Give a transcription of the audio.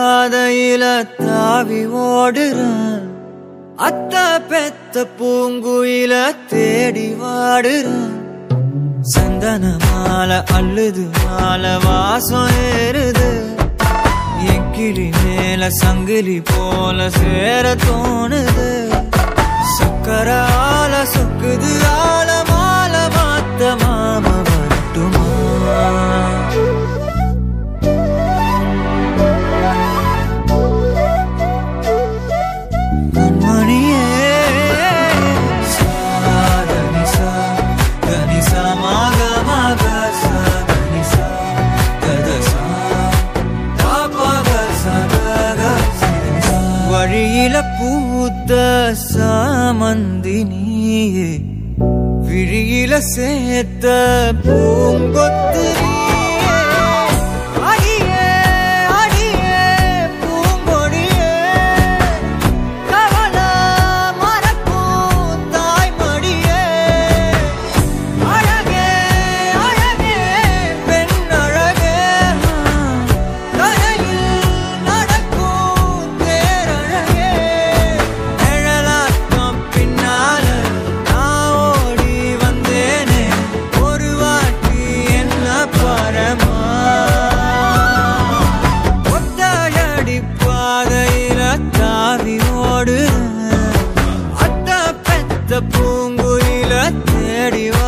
பாதையில தாவி ஓடுறேன் அத்த பெத்த பூங்குயில தேடி வாடுறேன் சந்தன மாலை அள்ளுது மாலை வாசம் ஏறுது என் கிளி மேல சங்கிலி போல சேர தோணுது சக்கரால சொக்குது ஆல மால மாத்த மாம வரட்டுமா கண்மணியே சாதனிசா கனிசா மாக மாக சா கனிசா கதசா தாபக சகக சினிசா. வழியில பூத்த சாமந்தி நீயே விழியில சேர்த்த பூங்கொத்து நீயே. அடியே, அடியே, பூங்கொடியே கவல மறக்கும் தாய்மடியே அழகே அழகே பெண் அழகே கரையில் நடக்கும் தேரழகே நிழலாட்டம் பின்னால நான் ஓடி வந்தேனே ஒரு வாட்டி என்ன பரமா ஒத்தையடி பாதையில தாவி ஓடு அத்த பெத்த பூங்குயில தேடி